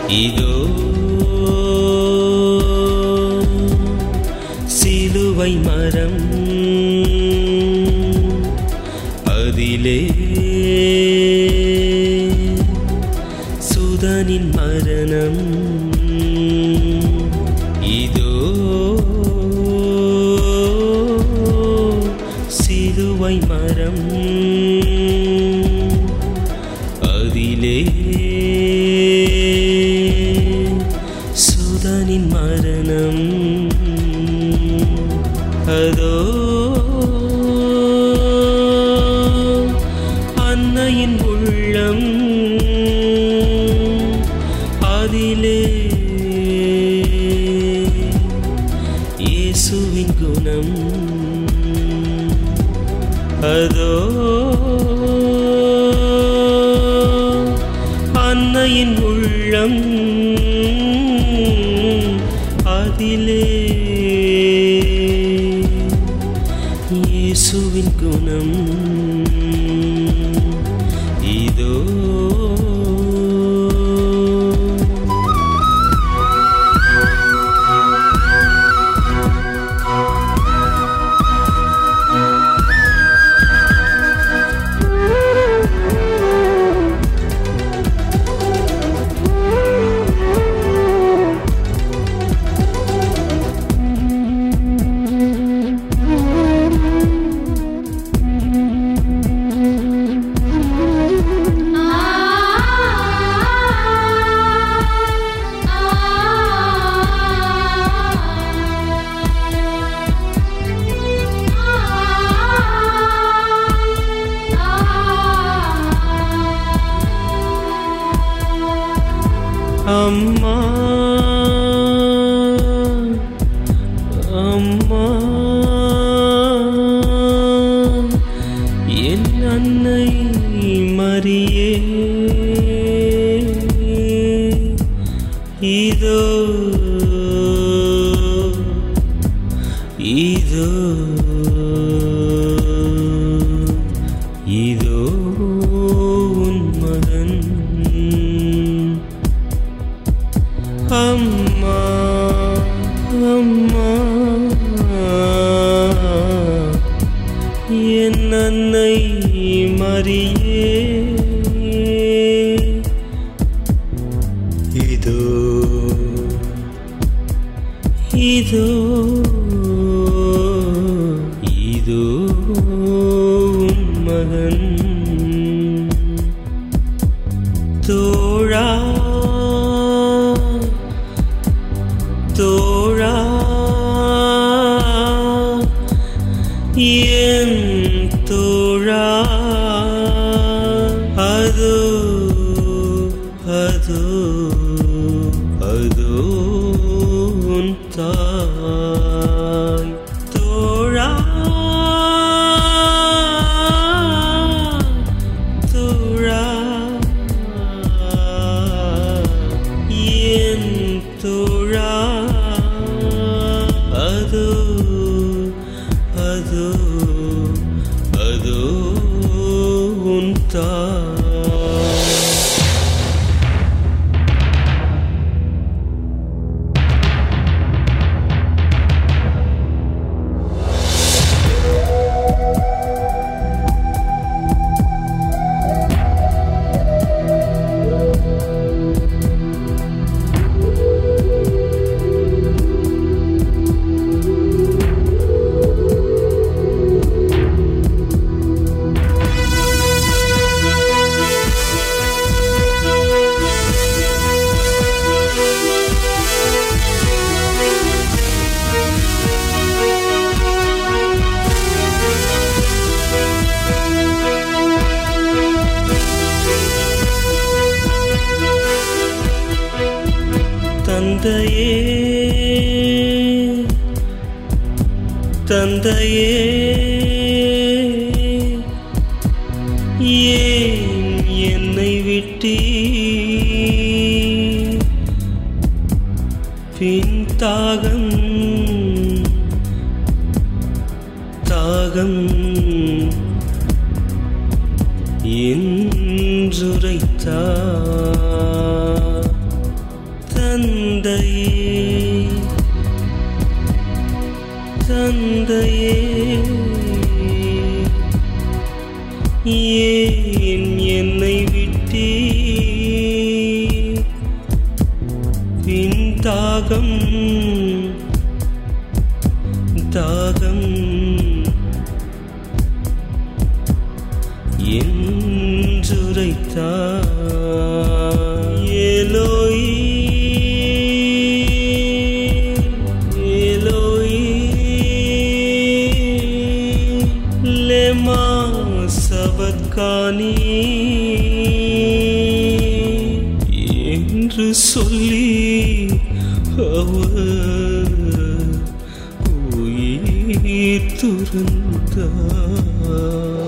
இதோ சிலுவை மரம் அதிலே சுதனின் மரணம் இதோ சிலுவை மரம் அதிலே சுதனின் மரணம் அதோ அன்னையின் உள்ளம் அதிலே இயேசுவின் குணம் அதோ அன்னையின் உள்ளம் அதிலே இயேசுவின் குணம் இதோ அம்மா அம்மா என் அன்னை மரியே இதோ இதோ இதோ உன் மகன் அம்மா அம்மா என் அன்னை மரியே இதோ இதோ இதோ உன் மகன் தோழா தோழா என் தோழா அதோ அதோ அதோ உன் தாய் தோழா தோழா என் தோழா அதோ அதோ அதோ உன் தாய் தந்தையே தந்தையே ஏன் என்னை விட்டி பின் தாகம் தாகம் என்றுரைத்தார் தந்தையே தந்தையே ஏன் என்னை விட்டே பின் தாகம் தாகம் என்றுரைத்தார் ஏலோயி ஏலோயி லெமா சபத்கானி என்று சொல்லி அவர் உயிர் துறந்தார்